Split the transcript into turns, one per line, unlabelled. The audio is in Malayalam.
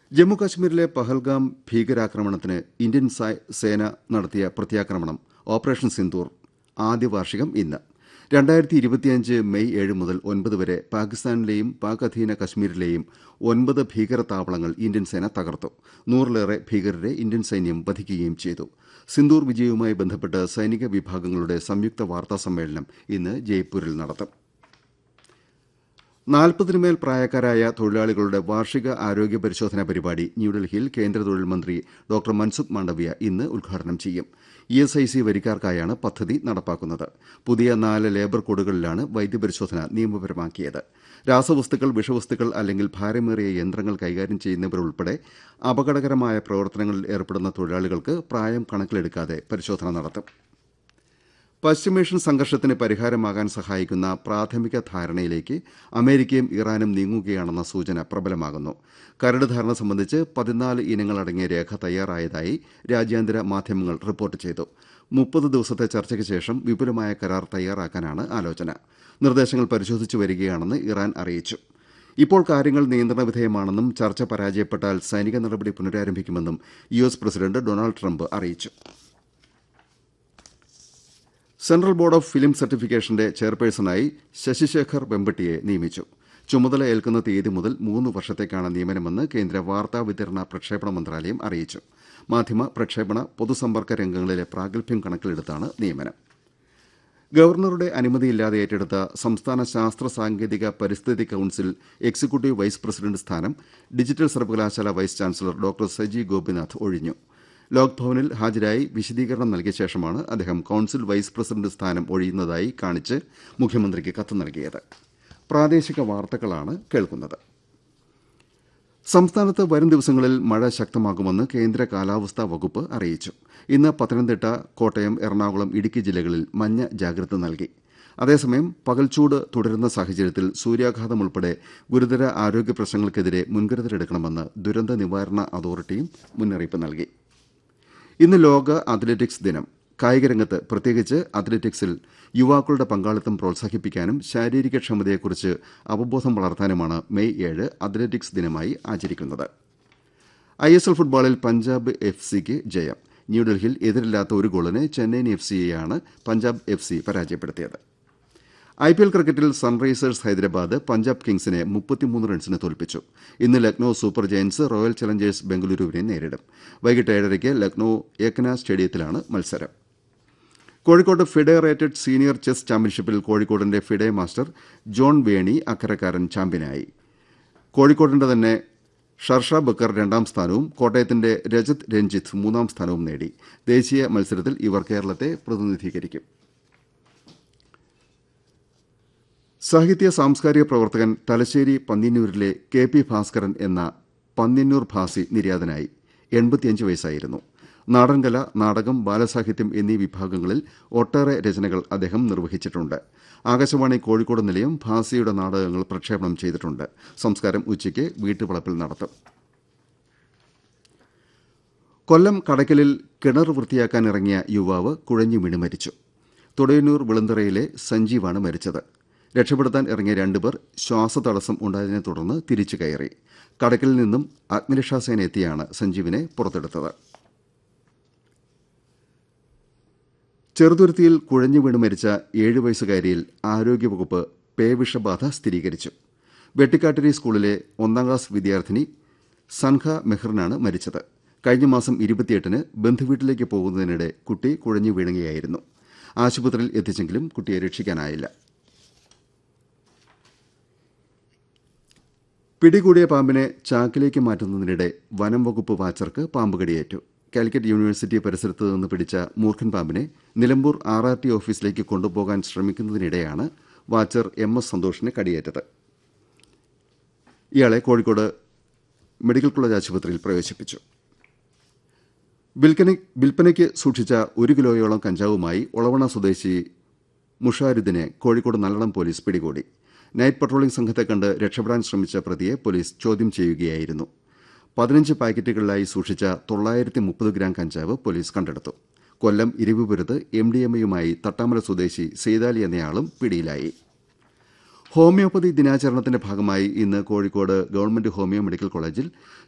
ജമ്മുകശ്മീരിലെ പഹൽഗാം ഭീകരാക്രമണത്തിന് ഇന്ത്യൻ സേന നടത്തിയ പ്രത്യാക്രമണം ഓപ്പറേഷൻ സിന്ദൂർ ആദ്യ വാർഷികം ഇന്ന് രണ്ടായിരത്തി ഇരുപത്തിയഞ്ച് മെയ് ഏഴ് മുതൽ ഒൻപത് വരെ പാകിസ്ഥാനിലെയും പാക് അധീന കശ്മീരിലെയും ഒൻപത് ഭീകര താവളങ്ങൾ ഇന്ത്യൻ സേന തകർത്തു നൂറിലേറെ ഭീകരരെ ഇന്ത്യൻ സൈന്യം വധിക്കുകയും ചെയ്തു സിന്ദൂർ വിജയവുമായി ബന്ധപ്പെട്ട് സൈനിക വിഭാഗങ്ങളുടെ സംയുക്ത വാർത്താ സമ്മേളനം ഇന്ന് ജയ്പൂരിൽ നടത്തും നാൽപ്പതിനുമേൽ പ്രായക്കാരായ തൊഴിലാളികളുടെ വാർഷിക ആരോഗ്യ പരിശോധനാ പരിപാടി ന്യൂഡൽഹിയിൽ കേന്ദ്ര തൊഴിൽ മന്ത്രി ഡോക്ടർ മൻസുഖ് മാണ്ഡവ്യ ഇന്ന് ഉദ്ഘാടനം ചെയ്യും ഇ എസ് ഐ സി വരിക്കാർക്കായാണ് പദ്ധതി നടപ്പാക്കുന്നത് പുതിയ നാല് ലേബർ കോഡുകളിലാണ് വൈദ്യപരിശോധന നിയമപരമാക്കിയത് രാസവസ്തുക്കൾ വിഷവസ്തുക്കൾ അല്ലെങ്കിൽ ഭാരമേറിയ യന്ത്രങ്ങൾ കൈകാര്യം ചെയ്യുന്നവരുൾപ്പെടെ അപകടകരമായ പ്രവർത്തനങ്ങളിൽ ഏർപ്പെടുന്ന തൊഴിലാളികൾക്ക് പ്രായം കണക്കിലെടുക്കാതെ പരിശോധന നടത്തും പശ്ചിമേഷ്യൻ സംഘർഷത്തിന് പരിഹാരമാകാൻ സഹായിക്കുന്ന പ്രാഥമിക ധാരണയിലേക്ക് അമേരിക്കയും ഇറാനും നീങ്ങുകയാണെന്ന സൂചന പ്രബലമാകുന്നു കരട് ധാരണ സംബന്ധിച്ച് പതിനാല് ഇനങ്ങളടങ്ങിയ രേഖ തയ്യാറായതായി രാജ്യാന്തര മാധ്യമങ്ങൾ റിപ്പോർട്ട് ചെയ്തു മുപ്പത് ദിവസത്തെ ചർച്ചയ്ക്ക് ശേഷം വിപുലമായ കരാർ തയ്യാറാക്കാനാണ് ആലോചന നിർദ്ദേശങ്ങൾ പരിശോധിച്ചു വരികയാണെന്ന് ഇറാൻ അറിയിച്ചു ഇപ്പോൾ കാര്യങ്ങൾ നിയന്ത്രണ വിധേയമാണെന്നും ചർച്ച പരാജയപ്പെട്ടാൽ സൈനിക നടപടി പുനരാരംഭിക്കുമെന്നും U S president Donald Trump അറിയിച്ചു സെൻട്രൽ ബോർഡ് ഓഫ് ഫിലിം സർട്ടിഫിക്കേഷന്റെ ചെയർപേഴ്സണായി ശശിശേഖർ വെമ്പട്ടിയെ നിയമിച്ചു ചുമതല ഏൽക്കുന്ന തീയതി മുതൽ മൂന്ന് വർഷത്തേക്കാണ് നിയമനമെന്ന് കേന്ദ്ര വാർത്താ വിതരണ പ്രക്ഷേപണ മന്ത്രാലയം അറിയിച്ചു മാധ്യമ പ്രക്ഷേപണ പൊതുസമ്പർക്ക രംഗങ്ങളിലെ പ്രാഗൽഭ്യം കണക്കിലെടുത്താണ് നിയമനം ഗവർണറുടെ അനുമതിയില്ലാതെ ഏറ്റെടുത്ത സംസ്ഥാന ശാസ്ത്ര സാങ്കേതിക പരിസ്ഥിതി കൌൺസിൽ എക്സിക്യൂട്ടീവ് വൈസ് പ്രസിഡന്റ് സ്ഥാനം ഡിജിറ്റൽ സർവകലാശാല vice chancellor doctor Saji Gopinath ഒഴിഞ്ഞു ലോക്ഭവനിൽ ഹാജരായി വിശദീകരണം നൽകിയ ശേഷമാണ് അദ്ദേഹം കൌൺസിൽ വൈസ് പ്രസിഡന്റ് സ്ഥാനം ഒഴിയുന്നതായി കാണിച്ച് മുഖ്യമന്ത്രിക്ക് കത്ത് നൽകിയത് പ്രാദേശിക വാർത്തകളാണ് കേൾക്കുന്നത് സംസ്ഥാനത്ത് വരും ദിവസങ്ങളിൽ മഴ ശക്തമാകുമെന്ന് കേന്ദ്ര കാലാവസ്ഥാ വകുപ്പ് അറിയിച്ചു ഇന്ന് പത്തനംതിട്ട കോട്ടയം എറണാകുളം ഇടുക്കി ജില്ലകളിൽ മഞ്ഞ ജാഗ്രത നൽകി അതേസമയം പകൽച്ചൂട് തുടരുന്ന സാഹചര്യത്തിൽ സൂര്യാഘാതം ഉൾപ്പെടെ ഗുരുതര ആരോഗ്യ പ്രശ്നങ്ങൾക്കെതിരെ മുൻകരുതലെടുക്കണമെന്ന് ദുരന്ത നിവാരണ അതോറിറ്റിയും മുന്നറിയിപ്പ് നൽകി ഇന്ന് ലോക അത്ലറ്റിക്സ് ദിനം കായികരംഗത്ത് പ്രത്യേകിച്ച് അത്ലറ്റിക്സിൽ യുവാക്കളുടെ പങ്കാളിത്തം പ്രോത്സാഹിപ്പിക്കാനും ശാരീരിക ക്ഷമതയെക്കുറിച്ച് അവബോധം വളർത്താനുമാണ് മെയ് ഏഴ് അത്ലറ്റിക്സ് ദിനമായി ആചരിക്കുന്നത് ഐ എസ് എൽ ഫുട്ബോളിൽ പഞ്ചാബ് എഫ് സിക്ക് ജയം ന്യൂഡൽഹിയിൽ എതിരില്ലാത്ത ഒരു ഗോളിന് ചെന്നൈയിൻ എഫ് സിയെയാണ് പഞ്ചാബ് എഫ് സി പരാജയപ്പെടുത്തിയത് ഐ പി എൽ ക്രിക്കറ്റിൽ സൺറൈസേഴ്സ് ഹൈദരാബാദ് പഞ്ചാബ് കിങ്സിനെ മുപ്പത്തിമൂന്ന് റൺസിന് തോൽപ്പിച്ചു ഇന്ന് Lucknow super giants royal challengers ബംഗളൂരുവിനെ നേരിടും വൈകിട്ട് ഏഴരയ്ക്ക് ലക്നൌ ഏക്കന സ്റ്റേഡിയത്തിലാണ് മത്സരം Kozhikode FIDE rated senior chess ചാമ്പ്യൻഷിപ്പിൽ കോഴിക്കോടിന്റെ ഫിഡെ മാസ്റ്റർ ജോൺ വേണി അക്കരക്കാരൻ ചാമ്പ്യനായി കോഴിക്കോടിന്റെ തന്നെ ഷർഷ ബക്കർ രണ്ടാം സ്ഥാനവും കോട്ടയത്തിന്റെ രജത് രഞ്ജിത്ത് മൂന്നാം സ്ഥാനവും നേടി ദേശീയ മത്സരത്തിൽ ഇവർ കേരളത്തെ പ്രതിനിധീകരിക്കും സാഹിത്യ സാംസ്കാരിക പ്രവർത്തകൻ തലശ്ശേരി പന്ന്യന്നൂരിലെ കെ പി ഭാസ്കരൻ എന്ന പന്ന്യന്നൂർ ഭാസി നിര്യാതനായി എൺപത്തിയഞ്ച് വയസ്സായിരുന്നു നാടൻകല നാടകം ബാലസാഹിത്യം എന്നീ വിഭാഗങ്ങളിൽ ഒട്ടേറെ രചനകൾ അദ്ദേഹം നിർവഹിച്ചിട്ടുണ്ട് ആകാശവാണി കോഴിക്കോട് നിലയം ഭാസിയുടെ നാടകങ്ങൾ പ്രക്ഷേപണം ചെയ്തിട്ടുണ്ട് സംസ്കാരം ഉച്ചയ്ക്ക് വീട്ടുവളപ്പിൽ നടത്തും കൊല്ലം കടയ്ക്കലിൽ കിണർ വൃത്തിയാക്കാൻ ഇറങ്ങിയ യുവാവ് കുഴഞ്ഞു വീണ് മരിച്ചു തുടയന്നൂർ വിളന്തറയിലെ സഞ്ജീവാണ് മരിച്ചത് രക്ഷപ്പെടുത്താൻ ഇറങ്ങിയ രണ്ടുപേർ ശ്വാസതടസ്സം ഉണ്ടായതിനെ തുടർന്ന് തിരിച്ചു കയറി കടക്കിൽ നിന്നും അഗ്നിരക്ഷാസേന എത്തിയാണ് സഞ്ജീവിനെ പുറത്തെടുത്തത് ചെറുതുരുത്തിയിൽ കുഴഞ്ഞു വീണ് മരിച്ച ഏഴ് വയസ്സുകാരിയിൽ ആരോഗ്യവകുപ്പ് പേവിഷബാധ സ്ഥിരീകരിച്ചു വെട്ടിക്കാട്ടിരി സ്കൂളിലെ ഒന്നാം ക്ലാസ് വിദ്യാർത്ഥിനി സൻഹ മെഹ്റിനാണ് മരിച്ചത് കഴിഞ്ഞ മാസം ഇരുപത്തിയെട്ടിന് ബന്ധുവീട്ടിലേക്ക് പോകുന്നതിനിടെ കുട്ടി കുഴഞ്ഞു വീഴുകയായിരുന്നു ആശുപത്രിയിൽ എത്തിച്ചെങ്കിലും കുട്ടിയെ രക്ഷിക്കാനായില്ല പിടികൂടിയ പാമ്പിനെ ചാക്കിലേക്ക് മാറ്റുന്നതിനിടെ വനം വകുപ്പ് വാച്ചർക്ക് പാമ്പ് കടിയേറ്റു കാലിക്കറ്റ് യൂണിവേഴ്സിറ്റി പരിസരത്ത് നിന്ന് പിടിച്ച മൂർഖൻ പാമ്പിനെ നിലമ്പൂർ ആർ ആർ ടി ഓഫീസിലേക്ക് കൊണ്ടുപോകാൻ ശ്രമിക്കുന്നതിനിടെയാണ് വാച്ചർ എം എസ് സന്തോഷിന് കടിയേറ്റത് ഇയാളെ കോഴിക്കോട് മെഡിക്കൽ കോളേജ് ആശുപത്രിയിൽ പ്രവേശിപ്പിച്ചു വിൽപ്പനയ്ക്ക് സൂക്ഷിച്ച ഒരു കിലോയോളം കഞ്ചാവുമായി ഒളവണ സ്വദേശി മുഷാരുദ്ദിനെ കോഴിക്കോട് നല്ലളം പോലീസ് പിടികൂടി നൈറ്റ് പട്രോളിംഗ് സംഘത്തെ കണ്ട് രക്ഷപ്പെടാൻ ശ്രമിച്ച പ്രതിയെ പോലീസ് ചോദ്യം ചെയ്യുകയായിരുന്നു പതിനഞ്ച് പാക്കറ്റുകളിലായി സൂക്ഷിച്ച തൊള്ളായിരത്തി മുപ്പത് ഗ്രാം കഞ്ചാവ് പോലീസ് കണ്ടെടുത്തു കൊല്ലം ഇരവിപുരത്ത് എം ഡി എം എയുമായി തട്ടാമല സ്വദേശി സെയ്താലി എന്നയാളും പിടിയിലായി ഹോമിയോപ്പതി ദിനാചരണത്തിന്റെ ഭാഗമായി ഇന്ന് കോഴിക്കോട് ഗവൺമെന്റ് ഹോമിയോ മെഡിക്കൽ കോളേജിൽ